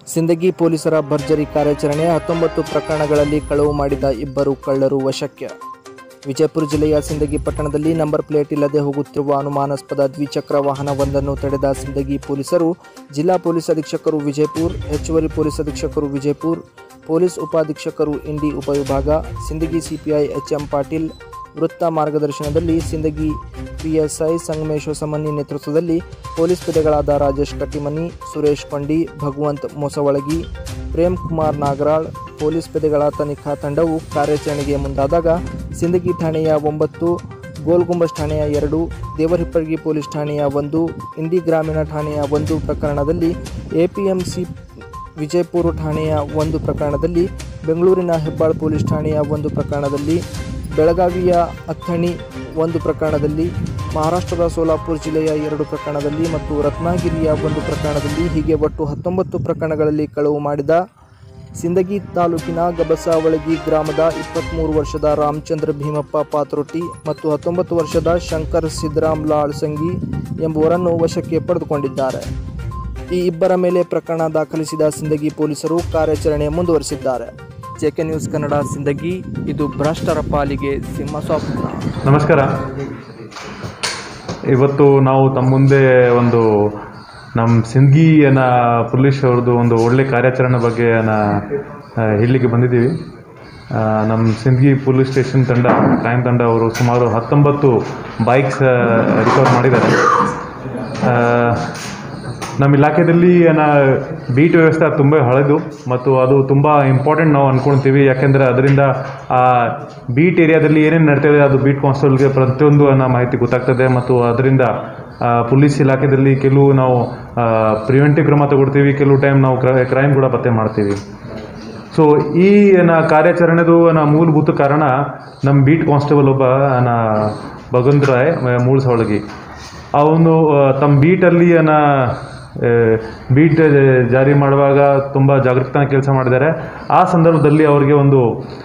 ಸಿಂದಗಿ ಪೊಲೀಸರ ಭರ್ಜರಿ ಕಾರ್ಯಾಚರಣೆ ಹತ್ತೊಂಬತ್ತು ಪ್ರಕರಣಗಳಲ್ಲಿ ಕಳವು ಮಾಡಿದ ಇಬ್ಬರು ಕಳ್ಳರು ವಶಕ್ಕೆ ವಿಜಯಪುರ ಜಿಲ್ಲೆಯ ಸಿಂದಗಿ ಪಟ್ಟಣದಲ್ಲಿ ನಂಬರ್ ಪ್ಲೇಟ್ ಇಲ್ಲದೆ ಹೋಗುತ್ತಿರುವ ಅನುಮಾನಾಸ್ಪದ ದ್ವಿಚಕ್ರ ವಾಹನವೊಂದನ್ನು ತಡೆದ ಸಿಂದಗಿ ಪೊಲೀಸರು ಜಿಲ್ಲಾ ಪೊಲೀಸ್ ಅಧೀಕ್ಷಕರು ವಿಜಯಪುರ ಹೆಚ್ಚುವರಿ ಪೊಲೀಸ್ ಅಧೀಕ್ಷಕರು ವಿಜಯಪುರ ಪೊಲೀಸ್ ಉಪಾಧೀಕ್ಷಕರು ಇಂಡಿ ಉಪವಿಭಾಗ ಸಿಂದಗಿ ಸಿಪಿಐ ಎಚ್ಎಂ ಪಾಟೀಲ್ ವೃತ್ತ ಮಾರ್ಗದರ್ಶನದಲ್ಲಿ ಸಿಂದಗಿ ಪಿಎಸ್ಐ ಸಂಗಮೇಶ್ ಹೊಸಮನಿ ನೇತೃತ್ವದಲ್ಲಿ ಪೊಲೀಸ್ ಪೇದೆಗಳಾದ ರಾಜೇಶ್ ಕಟ್ಟಿಮನಿ ಸುರೇಶ್ ಕೊಂಡಿ ಭಗವಂತ್ ಮೊಸವಳಗಿ ಪ್ರೇಮ್ ಕುಮಾರ್ ನಾಗರಾಳ್ ಪೊಲೀಸ್ ಪೇದೆಗಳ ತನಿಖಾ ತಂಡವು ಕಾರ್ಯಾಚರಣೆಗೆ ಮುಂದಾದಾಗ ಸಿಂದಗಿ ಠಾಣೆಯ ಒಂಬತ್ತು ಗೋಲ್ಗುಂಬಸ್ ಠಾಣೆಯ ಎರಡು ದೇವರಹಿಪ್ಪರಗಿ ಪೊಲೀಸ್ ಠಾಣೆಯ ಒಂದು ಇಂಡಿ ಗ್ರಾಮೀಣ ಠಾಣೆಯ ಒಂದು ಪ್ರಕರಣದಲ್ಲಿ ಎಪಿಎಂಸಿ ವಿಜಯಪುರ ಠಾಣೆಯ ಒಂದು ಪ್ರಕರಣದಲ್ಲಿ ಬೆಂಗಳೂರಿನ ಹೆಬ್ಬಾಳ್ ಪೊಲೀಸ್ ಠಾಣೆಯ ಒಂದು ಪ್ರಕರಣದಲ್ಲಿ ಬೆಳಗಾವಿಯ ಅಥಣಿ ಒಂದು ಪ್ರಕರಣದಲ್ಲಿ ಮಹಾರಾಷ್ಟ್ರದ ಸೋಲಾಪುರ ಜಿಲ್ಲೆಯ ಎರಡು ಪ್ರಕರಣದಲ್ಲಿ ಮತ್ತು ರತ್ನಗಿರಿಯ ಒಂದು ಪ್ರಕರಣದಲ್ಲಿ ಹೀಗೆ ಒಟ್ಟು ಹತ್ತೊಂಬತ್ತು ಪ್ರಕರಣಗಳಲ್ಲಿ ಕಳವು ಮಾಡಿದ ಸಿಂದಗಿ ತಾಲೂಕಿನ ಗಬಸಾವಳಗಿ ಗ್ರಾಮದ ಇಪ್ಪತ್ತ್ಮೂರು ವರ್ಷದ ರಾಮಚಂದ್ರ ಭೀಮಪ್ಪ ಪಾತ್ರೋಟಿ ಮತ್ತು ಹತ್ತೊಂಬತ್ತು ವರ್ಷದ ಶಂಕರ್ ಸಿದ್ದರಾಮ್ ಲಾಳ್ ಸಂಗಿ ಎಂಬುವರನ್ನು ವಶಕ್ಕೆ ಪಡೆದುಕೊಂಡಿದ್ದಾರೆ ಈ ಇಬ್ಬರ ಮೇಲೆ ಪ್ರಕರಣ ದಾಖಲಿಸಿದ ಸಿಂದಗಿ ಪೊಲೀಸರು ಕಾರ್ಯಾಚರಣೆ ಮುಂದುವರಿಸಿದ್ದಾರೆ ಜೆಕೆ ನ್ಯೂಸ್ ಕನ್ನಡ ಸಿಂದಗಿ ಇದು ಭ್ರಷ್ಟರ ಪಾಲಿಗೆ ಸಿಂಹ ಸ್ವಪ್ನ ನಮಸ್ಕಾರ ಇವತ್ತು ನಾವು ತಮ್ಮ ಮುಂದೆ ಒಂದು ನಮ್ಮ ಸಿಂದಗಿ ಅನ್ನ ಪೊಲೀಸ್ ಅವ್ರದ್ದು ಒಂದು ಒಳ್ಳೆ ಕಾರ್ಯಾಚರಣೆ ಬಗ್ಗೆ ಅನ್ನ ಆ, ಹೇಳಲಿಕ್ಕೆ ಬಂದಿದ್ದೀವಿ ಆ, ನಮ್ಮ ಸಿಂದಗಿ ಪೊಲೀಸ್ ಸ್ಟೇಷನ್ ತಂಡ ಕ್ರೈಮ್ ತಂಡ ಅವರು ಸುಮಾರು ಹತ್ತೊಂಬತ್ತು ಬೈಕ್ಸ್ ರಿಕವರ್ ಮಾಡಿದ್ದಾರೆ ಆ, ನಮ್ಮ ಇಲಾಖೆಯಲ್ಲಿ ಏನ ಬೀಟ್ ವ್ಯವಸ್ಥೆ ಅದು ತುಂಬ ಹಳೆದು ಮತ್ತು ಅದು ತುಂಬ ಇಂಪಾರ್ಟೆಂಟ್ ನಾವು ಅಂದ್ಕೊಳ್ತೀವಿ ಯಾಕೆಂದರೆ ಅದರಿಂದ ಆ ಬೀಟ್ ಏರಿಯಾದಲ್ಲಿ ಏನೇನು ನಡೀತಿದೆ ಅದು ಬೀಟ್ ಕಾನ್ಸ್ಟೇಬಲ್ಗೆ ಪ್ರತಿಯೊಂದು ಅನ್ನೋ ಮಾಹಿತಿ ಗೊತ್ತಾಗ್ತದೆ ಮತ್ತು ಅದರಿಂದ ಆ, ಪೊಲೀಸ್ ಇಲಾಖೆಯಲ್ಲಿ ಕೆಲವು ನಾವು ಪ್ರಿವೆಂಟಿವ್ ಕ್ರಮ ತಗೊಳ್ತೀವಿ ಕೆಲವು ಟೈಮ್ ನಾವು ಕ್ರೈಮ್ ಕೂಡ ಪತ್ತೆ ಮಾಡ್ತೀವಿ ಸೊ ಈ ಏನ ಕಾರ್ಯಾಚರಣೆದು ನ ಮೂಲಭೂತ ಕಾರಣ ನಮ್ಮ ಬೀಟ್ ಕಾನ್ಸ್ಟೇಬಲ್ ಒಬ್ಬ ನ ಭಗವಂತ ರಾಯ್ ಮ- ಮೂಳ್ಸೊಳಗಿ ಅವನು ಆ, ತಮ್ಮ ಬೀಟಲ್ಲಿ ಏನ ಆ, ಬೀಟ್ ಜಾರಿ ಮಾಡುವಾಗ ತುಂಬ ಜಾಗೃತ ಕೆಲಸ ಮಾಡಿದ್ದಾರೆ ಆ ಸಂದರ್ಭದಲ್ಲಿ ಅವರಿಗೆ ಒಂದು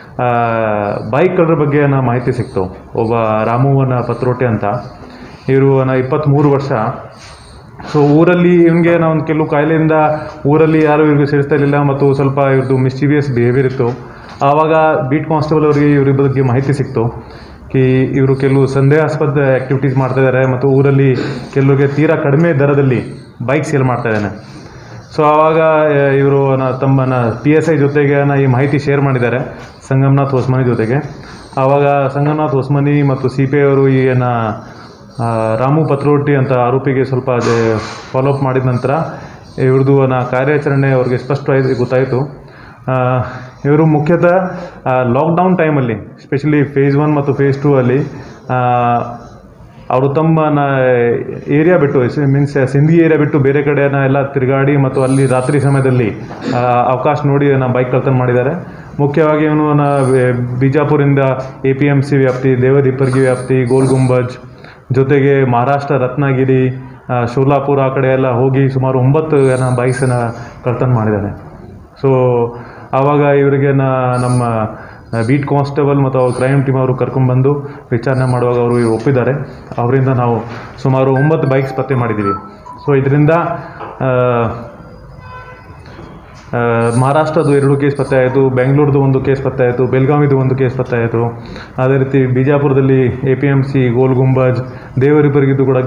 ಬೈಕ್ಗಳ ಬಗ್ಗೆ ನ ಮಾಹಿತಿ ಸಿಕ್ತು ಒಬ್ಬ ರಾಮುವನ ಪತ್ರೋಟೆ ಅಂತ ಇವರು ಇಪ್ಪತ್ತ್ಮೂರು ವರ್ಷ ಸೊ ಊರಲ್ಲಿ ಇವನಿಗೆ ನಾವು ಒಂದು ಕೆಲವು ಕಾಯಿಲೆಯಿಂದ ಊರಲ್ಲಿ ಯಾರು ಇವ್ರಿಗೆ ಸೇರಿಸ್ತಾ ಇರಲಿಲ್ಲ ಮತ್ತು ಸ್ವಲ್ಪ ಇವ್ರದ್ದು ಮಿಸ್ಚಿವಿಯಸ್ ಬಿಹೇವಿಯರ್ ಇತ್ತು ಆವಾಗ ಬೀಟ್ ಕಾನ್ಸ್ಟೇಬಲ್ ಅವರಿಗೆ ಇವ್ರ ಬಗ್ಗೆ ಮಾಹಿತಿ ಸಿಕ್ತು ಕಿ ಇವರು ಕೆಲವು ಸಂದೇಹಾಸ್ಪದ ಆ್ಯಕ್ಟಿವಿಟೀಸ್ ಮಾಡ್ತಾ ಇದ್ದಾರೆ ಮತ್ತು ಊರಲ್ಲಿ ಕೆಲವರಿಗೆ ತೀರಾ ಕಡಿಮೆ ದರದಲ್ಲಿ ಬೈಕ್ ಸೇಲ್ ಮಾಡ್ತಾ ಇದ್ದಾನೆ ಸೊ ಆವಾಗ ಇವರು ತಮ್ಮನ ಪಿ ಎಸ್ ಐ ಜೊತೆಗೆ ನ ಈ ಮಾಹಿತಿ ಶೇರ್ ಮಾಡಿದ್ದಾರೆ ಸಂಗಮನಾಥ್ ಹೊಸ್ಮನಿ ಜೊತೆಗೆ ಆವಾಗ ಸಂಗಮನಾಥ್ ಹೊಸ್ಮನಿ ಮತ್ತು ಸಿ ಪಿ ಐ ಅವರು ಈ ಏನ ಆ, ರಾಮು ಪತ್ರೋಟಿ ಅಂತ ಆರೋಪಿಗೆ ಸ್ವಲ್ಪ ಅದೇ ಫಾಲೋಅಪ್ ಮಾಡಿದ ನಂತರ ಇವ್ರದ್ದು ನಾ ಕಾರ್ಯಾಚರಣೆ ಅವ್ರಿಗೆ ಸ್ಪಷ್ಟವಾಗಿ ಗೊತ್ತಾಯಿತು ಆ, ಇವರು ಮುಖ್ಯತಃ ಲಾಕ್ಡೌನ್ ಟೈಮಲ್ಲಿ ಸ್ಪೆಷಲಿ ಫೇಸ್ ಒನ್ ಮತ್ತು ಫೇಸ್ ಟೂ ಅಲ್ಲಿ ಆ, ಅವರು ತಮ್ಮ ಏರಿಯಾ ಬಿಟ್ಟು ಮೀನ್ಸ್ ಸಿಂಧಿ ಏರಿಯಾ ಬಿಟ್ಟು ಬೇರೆ ಕಡೆನ ಎಲ್ಲ ತಿರುಗಾಡಿ ಮತ್ತು ಅಲ್ಲಿ ರಾತ್ರಿ ಸಮಯದಲ್ಲಿ ಆ, ಅವಕಾಶ ನೋಡಿ ನಾ ಬೈಕ್ ಕಳ್ತನ ಮಾಡಿದ್ದಾರೆ ಮುಖ್ಯವಾಗಿ ಇವನು ನ ಬಿಜಾಪುರಿಂದ ಎ ಪಿ ಎಮ್ ಸಿ ವ್ಯಾಪ್ತಿ ದೇವದಿಪ್ಪರ್ಗಿ ವ್ಯಾಪ್ತಿ ಗೋಲ್ ಗುಂಬಜ್ ಜೊತೆಗೆ ಮಹಾರಾಷ್ಟ್ರ ರತ್ನಗಿರಿ ಆ, ಶೋಲಾಪುರ ಆ ಕಡೆ ಎಲ್ಲ ಹೋಗಿ ಸುಮಾರು ಒಂಬತ್ತು ಜನ ಬೈಕ್ಸನ್ನು ಕಳ್ತನ ಮಾಡಿದ್ದಾನೆ ಸೊ ಆವಾಗ ಇವರಿಗೆ ನಾ ನಮ್ಮ ಬೀಟ್ ಕಾನ್ಸ್ಟೇಬಲ್ ಮತ್ತು ಅವ್ರ ಕ್ರೈಮ್ ಟೀಮ್ ಅವರು ಕರ್ಕೊಂಡ್ಬಂದು ವಿಚಾರಣೆ ಮಾಡುವಾಗ ಅವರು ಒಪ್ಪಿದ್ದಾರೆ ಅವರಿಂದ ನಾವು ಸುಮಾರು ಒಂಬತ್ತು ಬೈಕ್ಸ್ ಪತ್ತೆ ಮಾಡಿದ್ದೀವಿ ಸೊ ಇದರಿಂದ ಆ, ಆ, ಮಹಾರಾಷ್ಟ್ರದ್ದು ಎರಡು ಕೇಸ್ ಪತ್ತೆ ಆಯಿತು ಬೆಂಗಳೂರ್ದು ಒಂದು ಕೇಸ್ ಪತ್ತೆ ಆಯಿತು ಬೆಳಗಾವಿದು ಒಂದು ಕೇಸ್ ಪತ್ತೆ ಆಯಿತು ಅದೇ ರೀತಿ ಬಿಜಾಪುರದಲ್ಲಿ A P M C Gol Gumbaz ದೇವರಿಬ್ಬರಿಗಿದ್ದು ಕೂಡ